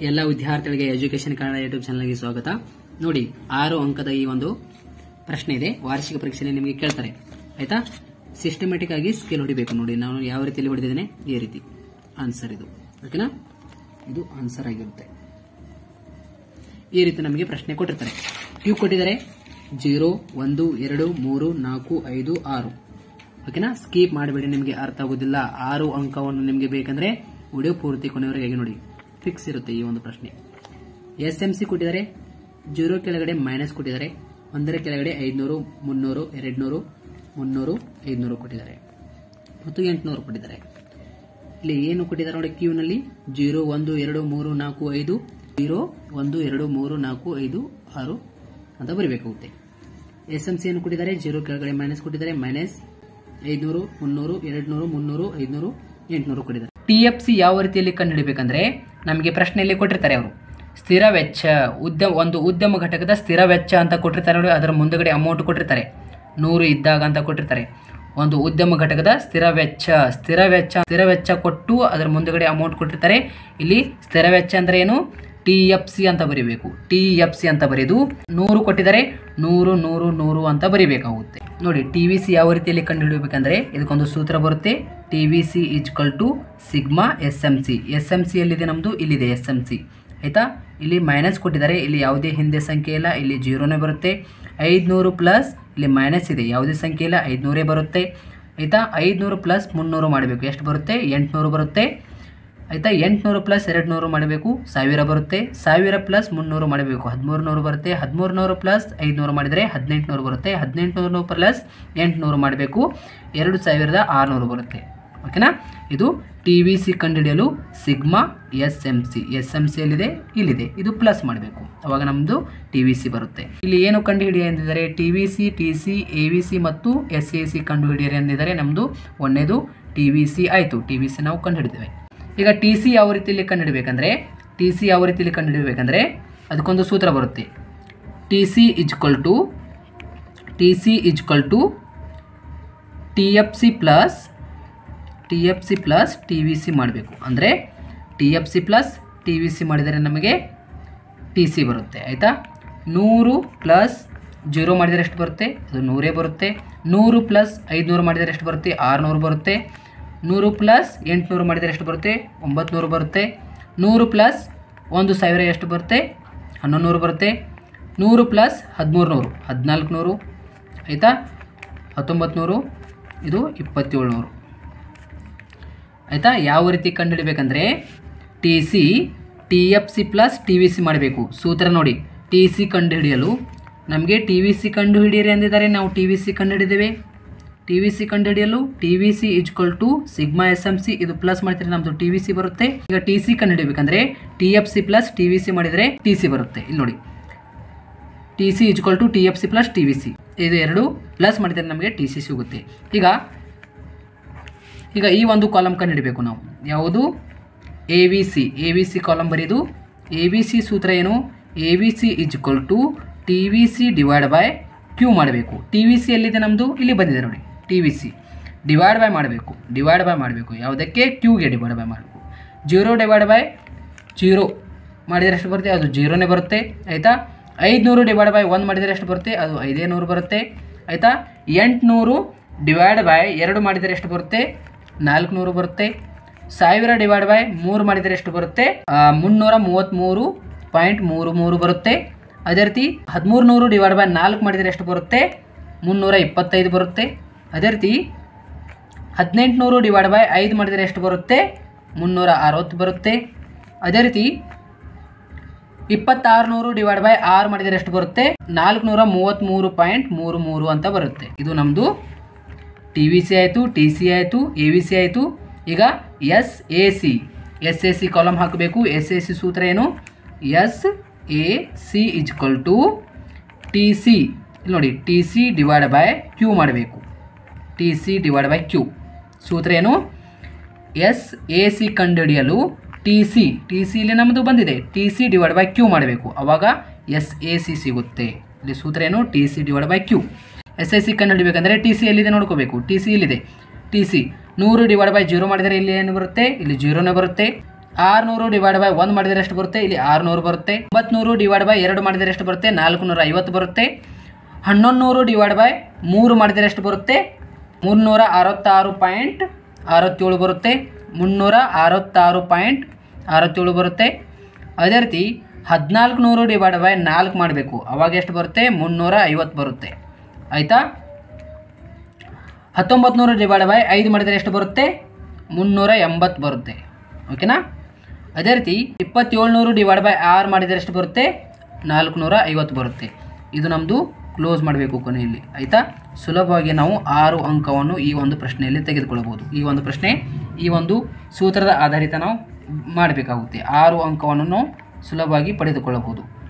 ಎಲ್ಲ ವಿದ್ಯಾರ್ಥಿಗಳಿಗೆ education Kannada YouTube ಚಾನಲ್ಗೆ ಸ್ವಾಗತ ನೋಡಿ ಆರು ಅಂಕದ ಈ ಒಂದು ಪ್ರಶ್ನೆ ಇದೆ ವಾರ್ಷಿಕ ಪರೀಕ್ಷೆಯಲ್ಲಿ ನಿಮಗೆ ಕೇಳ್ತಾರೆ ಆಯ್ತಾ ಸಿಸ್ಟಮೆಟಿಕ್ ಆಗಿ ಸ್ಕೇಲ್ ಹೊಡಿಬೇಕು ನೋಡಿ ನಾನು ಯಾವ ರೀತಿಯಲ್ಲಿ ಹೊಡೆದಿದ್ದೇನೆ ಈ ರೀತಿ ಆನ್ಸರ್ ಇದು ಓಕೆನಾ ಇದು ಆನ್ಸರ್ ಆಗಿರುತ್ತೆ ಈ ರೀತಿ ನಮಗೆ ಪ್ರಶ್ನೆ ಕೊಟ್ಟಿರ್ತಾರೆ ಕ್ಯೂ ಕೊಟ್ಟಿದ್ದಾರೆ ಜೀರೋ ಒಂದು ಎರಡು ಮೂರು ನಾಲ್ಕು ಐದು ಆರು ಓಕೆನಾ ಸ್ಕೀಪ್ ಮಾಡಬೇಡಿ ನಿಮಗೆ ಅರ್ಥ ಆಗೋದಿಲ್ಲ ಆರು ಅಂಕವನ್ನು ನಿಮಗೆ ಬೇಕಂದ್ರೆ ವಿಡಿಯೋ ಪೂರ್ತಿ ಕೊನೆಯವರೆಗೆ ನೋಡಿ ಫಿಕ್ಸ್ ಇರುತ್ತೆ ಈ ಒಂದು ಪ್ರಶ್ನೆ ಎಸ್ ಎಂ ಸಿ ಕೊಟ್ಟಿದ್ದಾರೆ ಜೀರೋ ಕೆಳಗಡೆ ಮೈನಸ್ ಕೊಟ್ಟಿದ್ದಾರೆ ಒಂದರ ಕೆಳಗಡೆ ಐದುನೂರು ಮುನ್ನೂರು ಎರಡ್ನೂರು ಮುನ್ನೂರು ಐದುನೂರು ಕೊಟ್ಟಿದ್ದಾರೆ ಮತ್ತು ಎಂಟುನೂರು ಕೊಟ್ಟಿದ್ದಾರೆ ಇಲ್ಲಿ ಏನು ಕೊಟ್ಟಿದ್ದಾರೆ ನೋಡಿ ಕ್ಯೂ ನಲ್ಲಿ ಜೀರೋ ಒಂದು ಎರಡು ಮೂರು ನಾಲ್ಕು ಐದು ಜೀರೋ ಒಂದು ಎರಡು ಮೂರು ನಾಲ್ಕು ಐದು ಆರು ಅಂತ ಬರೀಬೇಕಾಗುತ್ತೆ ಎಸ್ ಎಂ ಸಿ ಏನು ಕೊಟ್ಟಿದ್ದಾರೆ ಜೀರೋ ಕೆಳಗಡೆ ಮೈನಸ್ ಕೊಟ್ಟಿದ್ದಾರೆ ಮೈನಸ್ ಐದುನೂರು ಮುನ್ನೂರು ಎರಡ್ನೂರು ಮುನ್ನೂರು ಐದುನೂರು ಎಂಟುನೂರು ಕೊಟ್ಟಿದ್ದಾರೆ ಟಿ ಎಫ್ ಸಿ ಯಾವ ರೀತಿಯಲ್ಲಿ ಕಂಡುಹಿಡಬೇಕಂದ್ರೆ ನಮಗೆ ಪ್ರಶ್ನೆಯಲ್ಲಿ ಕೊಟ್ಟಿರ್ತಾರೆ ಅವರು ಸ್ಥಿರ ವೆಚ್ಚ ಉದ್ಯಮ ಒಂದು ಉದ್ಯಮ ಘಟಕದ ಸ್ಥಿರ ವೆಚ್ಚ ಅಂತ ಕೊಟ್ಟಿರ್ತಾರೆ ನೋಡಿ ಅದರ ಮುಂದಗಡೆ ಅಮೌಂಟ್ ಕೊಟ್ಟಿರ್ತಾರೆ ನೂರು ಇದ್ದಾಗ ಅಂತ ಕೊಟ್ಟಿರ್ತಾರೆ ಒಂದು ಉದ್ಯಮ ಘಟಕದ ಸ್ಥಿರ ವೆಚ್ಚ ಸ್ಥಿರ ವೆಚ್ಚ ಸ್ಥಿರ ವೆಚ್ಚ ಕೊಟ್ಟು ಅದರ ಮುಂದಗಡೆ ಅಮೌಂಟ್ ಕೊಟ್ಟಿರ್ತಾರೆ ಇಲ್ಲಿ ಸ್ಥಿರ ವೆಚ್ಚ ಅಂದ್ರೆ ಏನು ಟಿ ಎಫ್ ಸಿ ಅಂತ ಬರೀಬೇಕು ಟಿ ಎಫ್ ಸಿ ಅಂತ ಬರೆದು ನೂರು ಕೊಟ್ಟಿದ್ದಾರೆ ನೂರು ನೂರು ನೂರು ಅಂತ ಬರೀಬೇಕಾಗುತ್ತೆ ನೋಡಿ ಟಿ ವಿ ಸಿ ಯಾವ ರೀತಿಯಲ್ಲಿ ಕಂಡುಹಿಡಬೇಕಂದ್ರೆ ಇದಕ್ಕೊಂದು ಸೂತ್ರ ಬರುತ್ತೆ T V C equal to sigma S M C S M C ಎಲ್ಲಿದೆ ನಮ್ಮದು ಇಲ್ಲಿದೆ ಎಸ್ ಎಂ ಸಿ ಆಯಿತಾ ಇಲ್ಲಿ ಮೈನಸ್ ಕೊಟ್ಟಿದ್ದಾರೆ ಇಲ್ಲಿ ಯಾವುದೇ ಹಿಂದೆ ಸಂಖ್ಯೆ ಇಲ್ಲ ಇಲ್ಲಿ ಜೀರೋನೇ ಬರುತ್ತೆ ಐದುನೂರು ಪ್ಲಸ್ ಇಲ್ಲಿ ಮೈನಸ್ ಇದೆ ಯಾವುದೇ ಸಂಖ್ಯೆ ಇಲ್ಲ ಐದುನೂರೇ ಬರುತ್ತೆ ಆಯಿತಾ ಐದುನೂರು ಪ್ಲಸ್ ಮುನ್ನೂರು ಮಾಡಬೇಕು ಎಷ್ಟು ಬರುತ್ತೆ ಎಂಟುನೂರು ಬರುತ್ತೆ ಆಯಿತಾ ಎಂಟುನೂರು ಪ್ಲಸ್ ಎರಡು ನೂರು ಮಾಡಬೇಕು ಸಾವಿರ ಬರುತ್ತೆ ಸಾವಿರ ಪ್ಲಸ್ ಮುನ್ನೂರು ಮಾಡಬೇಕು ಹದಿಮೂರು ನೂರು ಬರುತ್ತೆ ಹದಿಮೂರು ನೂರು ಪ್ಲಸ್ ಐದುನೂರು ಮಾಡಿದರೆ ಹದಿನೆಂಟುನೂರು ಬರುತ್ತೆ ಹದಿನೆಂಟುನೂರು ಪ್ಲಸ್ ಎಂಟುನೂರು ಮಾಡಬೇಕು ಎರಡು ಸಾವಿರದ ಆರುನೂರು ಬರುತ್ತೆ ಓಕೆನಾ ಇದು ಟಿ ವಿ ಸಿ ಕಂಡುಹಿಡಿಯಲು sigma S M C S M C ಎಲ್ಲಿದೆ ಇಲ್ಲಿದೆ ಇದು ಪ್ಲಸ್ ಮಾಡಬೇಕು ಅವಾಗ ನಮ್ಮದು ಟಿ ವಿ ಸಿ ಬರುತ್ತೆ ಇಲ್ಲಿ ಏನು ಕಂಡುಹಿಡಿಯ ಎಂದಿದ್ದಾರೆ T V C T C A V C ಮತ್ತು ಎಸ್ ಎ ಸಿ ಕಂಡುಹಿಡಿಯರಿ ಎಂದಿದ್ದಾರೆ ನಮ್ಮದು ಒಂದನೇದು ಟಿ ವಿ ಸಿ ಆಯಿತು ಟಿ ವಿ ಸಿ ನಾವು ಕಂಡುಹಿಡಿದ್ದೇವೆ ಈಗ ಟಿ ಸಿ ಯಾವ ರೀತಿಯಲ್ಲಿ ಕಂಡುಹಿಡಬೇಕಂದ್ರೆ ಟಿ ಸಿ ಯಾವ ರೀತಿಯಲ್ಲಿ ಕಂಡುಹಿಡಬೇಕಂದ್ರೆ ಅದಕ್ಕೊಂದು ಸೂತ್ರ ಬರುತ್ತೆ T C equal to T C equal to T F C plus T F C plus T V C ಮಾಡಬೇಕು ಅಂದರೆ T F C plus T V C ಮಾಡಿದರೆ ನಮಗೆ ಟಿ ಸಿ ಬರುತ್ತೆ ಆಯಿತಾ ನೂರು ಪ್ಲಸ್ ಜೀರೋ ಮಾಡಿದರೆ ಎಷ್ಟು ಬರುತ್ತೆ ಅದು ನೂರೇ ಬರುತ್ತೆ ನೂರು ಪ್ಲಸ್ ಐದುನೂರು ಮಾಡಿದರೆ ಎಷ್ಟು ಬರುತ್ತೆ ಆರುನೂರು ಬರುತ್ತೆ ನೂರು ಪ್ಲಸ್ ಎಂಟುನೂರು ಮಾಡಿದರೆ ಎಷ್ಟು ಬರುತ್ತೆ ಒಂಬತ್ತು ಬರುತ್ತೆ ನೂರು ಪ್ಲಸ್ ಒಂದು ಸಾವಿರ ಎಷ್ಟು ಬರುತ್ತೆ ಹನ್ನೊಂದು ನೂರು ಬರುತ್ತೆ ನೂರು ಪ್ಲಸ್ ಹದಿಮೂರು ನೂರು ಹದಿನಾಲ್ಕು ನೂರು ಆಯಿತಾ ಹತ್ತೊಂಬತ್ತು ನೂರು ಇದು ಇಪ್ಪತ್ತೇಳು ನೂರು ಆಯಿತಾ ಯಾವ ರೀತಿ ಕಂಡುಹಿಡಬೇಕಂದ್ರೆ T C T F C plus T V C ಮಾಡಬೇಕು ಸೂತ್ರ ನೋಡಿ ಟಿ ಸಿ ಕಂಡುಹಿಡಿಯಲು ನಮಗೆ ಟಿ ವಿ ಸಿ ಕಂಡುಹಿಡಿಯಿರಿ ಅಂದಿದ್ದಾರೆ ನಾವು ಟಿ ವಿ ಸಿ ಕಂಡುಹಿಡಿದ್ದೇವೆ ಟಿ ವಿ ಸಿ ಕಂಡುಹಿಡಿಯಲು T V C equal to sigma S M C ಇದು ಪ್ಲಸ್ ಮಾಡ್ತೀರಿ ನಮ್ಮದು ಟಿ ವಿ ಸಿ ಬರುತ್ತೆ ಈಗ ಟಿ ಸಿ ಕಂಡುಹಿಡಿಬೇಕಂದ್ರೆ T F C plus T V C ಮಾಡಿದರೆ ಟಿ ಸಿ ಬರುತ್ತೆ ಇಲ್ಲಿ ನೋಡಿ T C equal to T F C plus T V C ಇದು ಎರಡು ಪ್ಲಸ್ ಮಾಡಿದರೆ ನಮಗೆ ಟಿ ಸಿ ಸಿಗುತ್ತೆ ಈಗ ಈಗ ಈ ಒಂದು ಕಾಲಮ್ ಕಂಡುಹಿಡಬೇಕು ನಾವು ಯಾವುದು A V C A V C column ಬರೆದು ಎ ವಿ ಸಿ ಸೂತ್ರ ಏನು A V C equal to T V C divide by Q ಮಾಡಬೇಕು ಟಿ ವಿ ಸಿ ಎಲ್ಲಿದೆ ನಮ್ಮದು ಇಲ್ಲಿ ಬಂದಿದೆ ನೋಡಿ T V C divide by ಮಾಡಬೇಕು ಡಿವೈಡ್ ಬೈ ಮಾಡಬೇಕು ಯಾವುದಕ್ಕೆ ಕ್ಯೂಗೆ ಡಿವೈಡ್ ಬೈ ಮಾಡಬೇಕು ಜೀರೋ ಡಿವೈಡ್ ಬೈ ಜೀರೋ ಮಾಡಿದರೆ ಎಷ್ಟು ಬರುತ್ತೆ ಅದು ಜೀರೋನೇ ಬರುತ್ತೆ ಆಯಿತಾ ಐದುನೂರು ಡಿವೈಡ್ ಬೈ ಒಂದು ಮಾಡಿದರೆ ಎಷ್ಟು ಬರುತ್ತೆ ಅದು ಐದೇ ನೂರು ಬರುತ್ತೆ ಆಯಿತಾ ಎಂಟುನೂರು ಡಿವೈಡ್ ಬೈ ಎರಡು ಮಾಡಿದರೆ ಎಷ್ಟು ಬರುತ್ತೆ ನಾಲ್ಕುನೂರು ಬರುತ್ತೆ ಸಾವಿರ ಡಿವೈಡ್ ಬೈ ಮೂರು ಮಾಡಿದರೆ ಎಷ್ಟು ಬರುತ್ತೆ ಆ, ಮುನ್ನೂರ ಮೂವತ್ತ್ಮೂರು ಪಾಯಿಂಟ್ ಮೂರು ಮೂರು ಬರುತ್ತೆ ಅದೇ ರೀತಿ ಹದಿಮೂರು ನೂರು ಡಿವೈಡ್ ಬೈ ನಾಲ್ಕು ಮಾಡಿದರೆ ಎಷ್ಟು ಬರುತ್ತೆ ಮುನ್ನೂರ ಇಪ್ಪತ್ತೈದು ಬರುತ್ತೆ ಅದೇ ರೀತಿ ಹದಿನೆಂಟುನೂರು ಡಿವೈಡ್ ಬೈ ಐದು ಮಾಡಿದರೆ ಎಷ್ಟು ಬರುತ್ತೆ ಮುನ್ನೂರ ಅರವತ್ತು ಬರುತ್ತೆ ಅದೇ ರೀತಿ ಇಪ್ಪತ್ತಾರು ನೂರು ಡಿವೈಡ್ ಬೈ ಆರು ಮಾಡಿದರೆ ಎಷ್ಟು ಬರುತ್ತೆ ನಾಲ್ಕುನೂರ ಮೂವತ್ತ್ಮೂರು ಪಾಯಿಂಟ್ ಮೂರು ಮೂರು ಅಂತ ಬರುತ್ತೆ ಇದು ನಮ್ಮದು ಟಿ ವಿ ಸಿ ಆಯಿತು ಟಿ ಸಿ ಆಯಿತು ಎ ವಿ ಸಿ ಆಯಿತು ಈಗ S A C S A C column ಹಾಕಬೇಕು ಎಸ್ ಎ ಸಿ ಸೂತ್ರ ಏನು S A C equal to T C ಇಲ್ಲಿ ನೋಡಿ T C divide by Q ಮಾಡಬೇಕು T C divide by Q ಸೂತ್ರ ಏನು ಎಸ್ ಎ ಸಿ ಕಂಡುಹಿಡಿಯಲು ಟಿ ಸಿ ಟಿ ಸಿ ಇಲ್ಲಿ ನಮ್ಮದು ಬಂದಿದೆ T C divide by Q ಮಾಡಬೇಕು ಅವಾಗ ಎಸ್ ಎ ಸಿ ಸಿಗುತ್ತೆ ಇಲ್ಲಿ ಸೂತ್ರ ಏನು T C divide by Q S S C ಕಂಡುಹಿಡಬೇಕಂದ್ರೆ ಟಿ ಸಿ ಎಲ್ಲಿದೆ ನೋಡ್ಕೋಬೇಕು ಟಿ ಸಿ ಇಲ್ಲಿದೆ ಟಿ ಸಿ ನೂರು ಡಿವೈಡ್ ಬೈ ಜೀರೋ ಮಾಡಿದರೆ ಇಲ್ಲಿ ಏನು ಬರುತ್ತೆ ಇಲ್ಲಿ ಜೀರೋನೇ ಬರುತ್ತೆ ಆರುನೂರು ಡಿವೈಡ್ ಬೈ ಒಂದು ಮಾಡಿದರೆ ಎಷ್ಟು ಬರುತ್ತೆ ಇಲ್ಲಿ ಆರುನೂರು ಬರುತ್ತೆ ಒಂಬತ್ನೂರು ಡಿವೈಡ್ ಬೈ ಎರಡು ಮಾಡಿದರೆ ಎಷ್ಟು ಬರುತ್ತೆ ನಾಲ್ಕು ನೂರ ಐವತ್ತು ಬರುತ್ತೆ ಹನ್ನೊಂದು ನೂರು ಡಿವೈಡ್ ಬೈ ಮೂರು ಮಾಡಿದರೆ ಎಷ್ಟು ಬರುತ್ತೆ ಮುನ್ನೂರ ಅರವತ್ತಾರು ಪಾಯಿಂಟ್ ಅರವತ್ತೇಳು ಬರುತ್ತೆ ಮುನ್ನೂರ ಅರವತ್ತಾರು ಪಾಯಿಂಟ್ ಅರವತ್ತೇಳು ಬರುತ್ತೆ ಅದೇ ರೀತಿ ಹದಿನಾಲ್ಕು ನೂರು ಡಿವೈಡ್ ಬೈ ನಾಲ್ಕು ಮಾಡಬೇಕು ಅವಾಗ ಎಷ್ಟು ಬರುತ್ತೆ ಮುನ್ನೂರ ಐವತ್ತು ಬರುತ್ತೆ ಆಯಿತಾ ಹತ್ತೊಂಬತ್ತು ನೂರು ಡಿವೈಡ್ ಬೈ ಐದು ಮಾಡಿದರೆ ಎಷ್ಟು ಬರುತ್ತೆ ಮುನ್ನೂರ ಎಂಬತ್ತು ಬರುತ್ತೆ ಓಕೆನಾ ಅದೇ ರೀತಿ ಇಪ್ಪತ್ತೇಳ್ನೂರು ಡಿವೈಡ್ ಬೈ ಆರು ಮಾಡಿದರೆ ಎಷ್ಟು ಬರುತ್ತೆ ನಾಲ್ಕುನೂರ ಐವತ್ತು ಬರುತ್ತೆ ಇದು ನಮ್ಮದು ಕ್ಲೋಸ್ ಮಾಡಬೇಕು ಕೊನೆಯಲ್ಲಿ ಆಯಿತಾ ಸುಲಭವಾಗಿ ನಾವು ಆರು ಅಂಕವನ್ನು ಈ ಒಂದು ಪ್ರಶ್ನೆಯಲ್ಲಿ ತೆಗೆದುಕೊಳ್ಳಬಹುದು ಈ ಒಂದು ಪ್ರಶ್ನೆ ಈ ಒಂದು ಸೂತ್ರದ ಆಧಾರಿತ ನಾವು ಮಾಡಬೇಕಾಗುತ್ತೆ ಆರು ಅಂಕವನ್ನು ನಾವು ಸುಲಭವಾಗಿ ಪಡೆದುಕೊಳ್ಳಬಹುದು